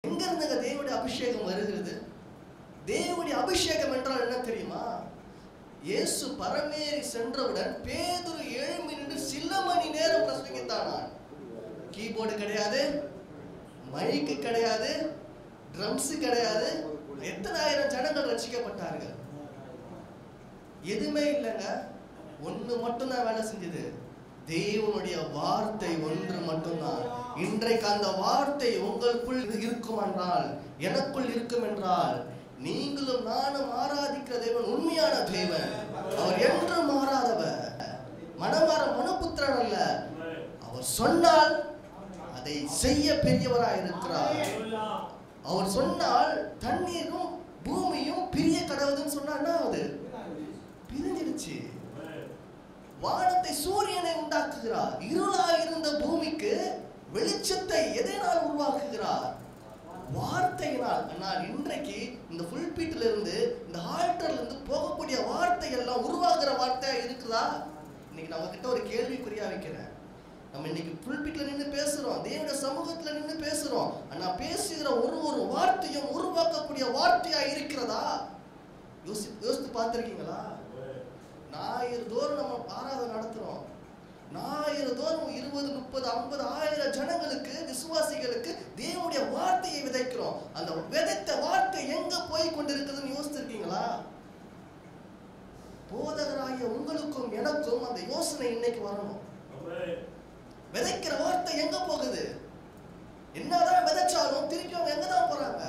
எங்க இருந்துங்க தேவனுடைய அபிஷேகம் வருகிறது தேவனுடைய அபிஷேகம் என்றால் என்ன தெரியுமா இயேசு பரமேறி சென்றவுடன் பேதுரு எழும்பி நின்று சில மணி நேரம் பிரசங்கித்தானான் கீபோர்டு கிடையாது மைக்கு கிடையாது ட்ரம்ஸ் கிடையாது எத்தனை ஆயிரம் ஜனங்கள் ரசிக்கப்பட்டார்கள் எதுவுமே இல்லைங்க ஒண்ணு மட்டும்தான் வேலை செஞ்சது தேவனுடைய வார்த்தை ஒன்று மட்டும்தான் இன்றைக்கு அந்த வார்த்தை உங்களுக்குள் இருக்கும் என்றால் எனக்குள் இருக்கும் என்றால் நீங்களும் நானும் ஆராதிக்கிற தேவன் உண்மையான தேவன் அவர் என்றும் மாறாதவர் மனமாற மனுபுத்திரன் அல்ல அவர் சொன்னால் அதை செய்ய பெரியவராய் இருக்கிறார் அவர் சொன்னால் தண்ணீரும் பூமியும் பிரிய கடவுதுன்னு சொன்னா என்ன ஆகுது பிரிஞ்சிடுச்சு வானத்தை சூரியனை உண்டாக்குகிறார் இருளாய் இருந்த பூமிக்கு வெளிச்சத்தை எதனால் உருவாக்குகிறார் வார்த்தையினால் ஆனால் இன்றைக்கு இந்த புல்பீட்ல இருந்து இந்த ஆல்டர்ல இருந்து போகக்கூடிய வார்த்தை எல்லாம் உருவாக்குற வார்த்தையா இருக்குதா இன்னைக்கு நம்ம கிட்ட ஒரு கேள்விக்குறியா வைக்கிறேன் நம்ம இன்னைக்கு புல்பீட்ல நின்று பேசுறோம் தேவனுடைய சமூகத்துல நின்று பேசுறோம் ஆனா பேசுகிற ஒரு ஒரு வார்த்தையும் உருவாக்கக்கூடிய வார்த்தையா இருக்கிறதா யோசி யோசித்து பார்த்திருக்கீங்களா ஞாயிறு தோறும் நம்ம ஆராதனை நடத்துறோம் ஞாயிறு தோறும் இருபது முப்பது ஐம்பது ஆயிரம் ஜனங்களுக்கு விசுவாசிகளுக்கு தேவனுடைய வார்த்தையை விதைக்கிறோம் அந்த விதைத்த வார்த்தை எங்க போய் கொண்டிருக்குதுன்னு யோசிச்சிருக்கீங்களா போதகராகிய உங்களுக்கும் எனக்கும் அந்த யோசனை இன்னைக்கு வரணும் விதைக்கிற வார்த்தை எங்க போகுது என்னதான் விதைச்சாலும் திருப்பி அவங்க எங்க தான் போறாங்க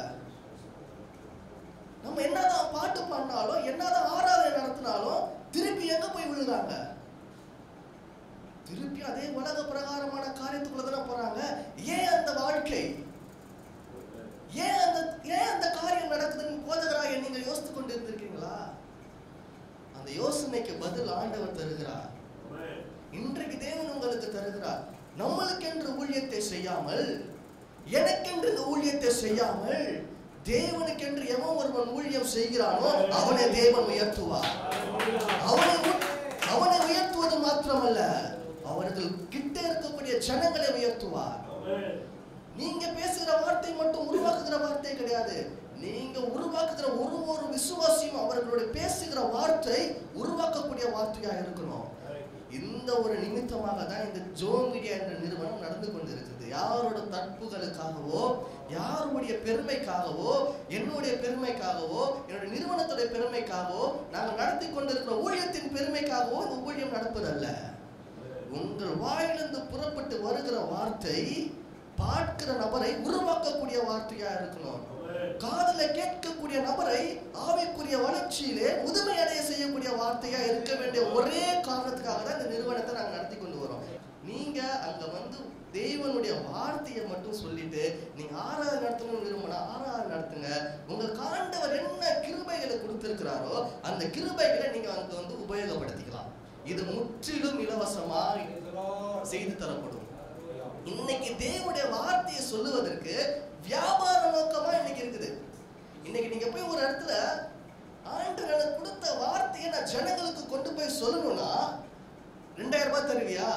நம்ம என்னதான் பாட்டு பாடினாலும் என்னதான் ஆராதனை நடத்தினாலும் திருப்பி எங்க போய் விழுறாங்க திருப்பி அதே உலக பிரகாரமான காரியத்துக்குள்ள தானே போறாங்க ஏன் அந்த வாழ்க்கை ஏன் அந்த ஏன் அந்த காரியம் நடக்குதுன்னு போதகராக நீங்கள் யோசித்து கொண்டு இருந்திருக்கீங்களா அந்த யோசனைக்கு பதில் ஆண்டவர் தருகிறார் இன்றைக்கு தேவன் உங்களுக்கு தருகிறார் நம்மளுக்கென்று ஊழியத்தை செய்யாமல் எனக்கென்று இந்த ஊழியத்தை செய்யாமல் தேவனுக்கென்று எவன் ஒருவன் ஊழியம் செய்கிறானோ அவனை தேவன் உயர்த்துவார் அவனை உ- அவனை உயர்த்துவது மாத்திரமல்ல அவர்கள் கிட்ட இருக்கக்கூடிய ஜனங்களை உயர்த்துவார் நீங்க பேசுகிற வார்த்தை மட்டும் உருவாக்குகிற வார்த்தை கிடையாது நீங்க உருவாக்குகிற ஒரு ஒரு விசுவாசியும் அவர்களுடைய பேசுகிற வார்த்தை உருவாக்கக்கூடிய வார்த்தையா இருக்கணும் இந்த ஒரு நிமித்தமாக தான் இந்த ஜோ மீடியா என்ற நிறுவனம் நடந்து கொண்டிருக்குது யாரோட தற்புகளுக்காகவோ யாருடைய பெருமைக்காகவோ என்னுடைய பெருமைக்காகவோ என்னுடைய நிறுவனத்துடைய பெருமைக்காகவோ நாங்கள் நடத்தி கொண்டிருக்கிற ஊழியத்தின் பெருமைக்காகவோ இந்த ஊழியம் நடப்பதல்ல உங்கள் வாயிலிருந்து புறப்பட்டு வருகிற வார்த்தை பார்க்கிற நபரை உருவாக்கக்கூடிய வார்த்தையா இருக்கணும் காதுல கேட்கக்கூடிய நபரை ஆவிக்குரிய வளர்ச்சியிலே முதுமை அடைய செய்யக்கூடிய வார்த்தையா இருக்க வேண்டிய ஒரே காரணத்துக்காக தான் இந்த நிறுவனத்தை நாங்க நடத்தி கொண்டு வரோம் நீங்க அங்க வந்து தேவனுடைய வார்த்தையை மட்டும் சொல்லிட்டு நீங்க ஆராதனை நடத்தணும் விரும்பினா ஆராதனை நடத்துங்க உங்களுக்கு ஆண்டவர் என்ன கிருபைகளை கொடுத்திருக்கிறாரோ அந்த கிருபைகளை நீங்க அங்க வந்து உபயோகப்படுத்திக்கலாம் இது முற்றிலும் இலவசமா செய்து தரப்படும் இன்னைக்கு தேவனுடைய வார்த்தையை சொல்லுவதற்கு வியாபார நோக்கமா இன்னைக்கு இருக்குது இன்னைக்கு நீங்க போய் ஒரு இடத்துல ஆண்டவர் எனக்கு கொடுத்த வார்த்தையை நான் ஜனங்களுக்கு கொண்டு போய் சொல்லணும்னா ரெண்டாயிரம் ரூபாய் தருவியா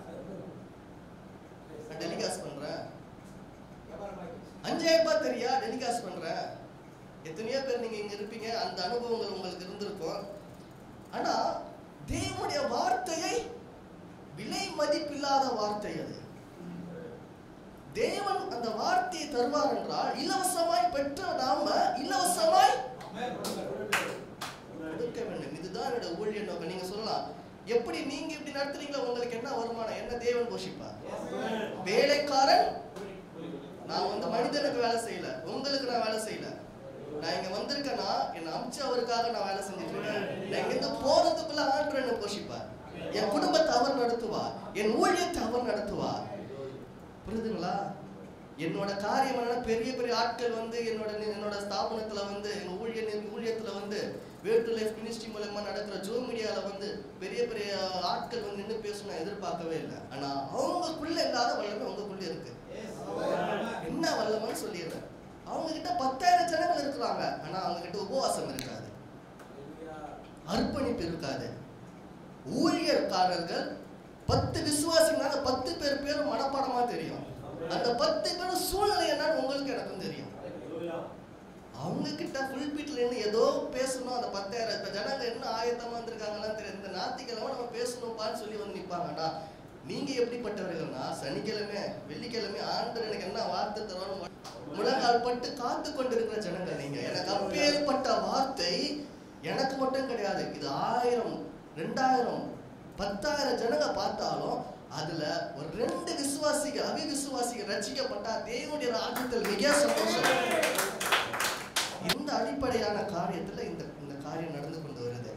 நான் டெலிகாஸ்ட் பண்றேன் அஞ்சாயிரம் ரூபாய் தெரியா டெலிகாஸ்ட் பண்றேன் எத்தனையோ பேர் நீங்க இங்க இருப்பீங்க அந்த அனுபவங்கள் உங்களுக்கு இருந்திருக்கும் ஆனா தேவனுடைய வார்த்தையை விலை மதிப்பில்லாத வார்த்தை அது தேவன் அந்த வார்த்தையை தருவார் என்றால் இலவசமாய் பெற்ற நாம இலவசமாய் கொடுக்க வேண்டும் இதுதான் என்னோட ஊழிய நோக்கம் நீங்க சொல்லலாம் எப்படி நீங்க இப்படி நடத்துறீங்களோ உங்களுக்கு என்ன வருமானம் என்ன தேவன் போஷிப்பார் வேலைக்காரன் நான் வந்து மனிதனுக்கு வேலை செய்யல உங்களுக்கு நான் வேலை செய்யல நான் இங்க வந்திருக்கேன்னா என்ன அமிச்சு அவருக்காக நான் வேலை செஞ்சுட்டு இருக்கேன் நான் இங்க இருந்து போறதுக்குள்ள ஆண்டு என்ன போஷிப்பார் என் குடும்பத்தை அவர் நடத்துவார் என் ஊழியத்தை அவர் நடத்துவார் புரியுதுங்களா என்னோட காரியம் என்னன்னா பெரிய பெரிய ஆட்கள் வந்து என்னோட என்னோட ஸ்தாபனத்துல வந்து எங்க ஊழிய ஊழியத்துல வந்து வே டு லைஃப் மினிஸ்ட்ரி மூலமா நடக்கிற ஜோ மீடியால வந்து பெரிய பெரிய ஆட்கள் வந்து நின்று பேசணும் நான் எதிர்பார்க்கவே இல்லை ஆனா அவங்களுக்குள்ள இல்லாத வல்லமை உங்களுக்குள்ள இருக்கு என்ன வல்லமைன்னு சொல்லிடுறேன் அவங்க கிட்ட பத்தாயிரம் ஜனங்கள் இருக்கிறாங்க ஆனா அவங்க கிட்ட உபவாசம் இருக்காது அர்ப்பணிப்பு இருக்காது ஊழியர்காரர்கள் பத்து விசுவாசிங்கனால பத்து பேர் பேரும் மனப்பாடமா தெரியும் அந்த பத்து பேரும் சூழ்நிலை என்னன்னு உங்களுக்கு எனக்கும் தெரியும் அவங்க கிட்ட ஃபுல் பீட்ல இருந்து ஏதோ பேசணும் அந்த பத்தாயிரம் இப்ப ஜனங்க என்ன ஆயத்தமா இருந்திருக்காங்கலாம் தெரியும் இந்த ஞாயிற்றுக்கிழமை நம்ம பேசணும்ப்பான்னு சொல்லி வந்து நிப்பாங்கடா நீங்க எப்படிப்பட்டவர்கள்னா சனிக்கிழமை வெள்ளிக்கிழமை ஆண்டவர் எனக்கு என்ன வார்த்தை தருவான்னு முழங்கால் பட்டு காத்து கொண்டிருக்கிற ஜனங்கள் நீங்க எனக்கு அப்பேற்பட்ட வார்த்தை எனக்கு மட்டும் கிடையாது இது ஆயிரம் ரெண்டாயிரம் பத்தாயிரம் ஜனங்க பார்த்தாலும் அதுல ஒரு ரெண்டு விசுவாசிகள் அவிவிசுவாசிகள் ரசிக்கப்பட்டா தேவனுடைய ராஜ்யத்தில் மிக சந்தோஷம் இந்த அடிப்படையான காரியத்துல இந்த இந்த காரியம் நடந்து கொண்டு வருது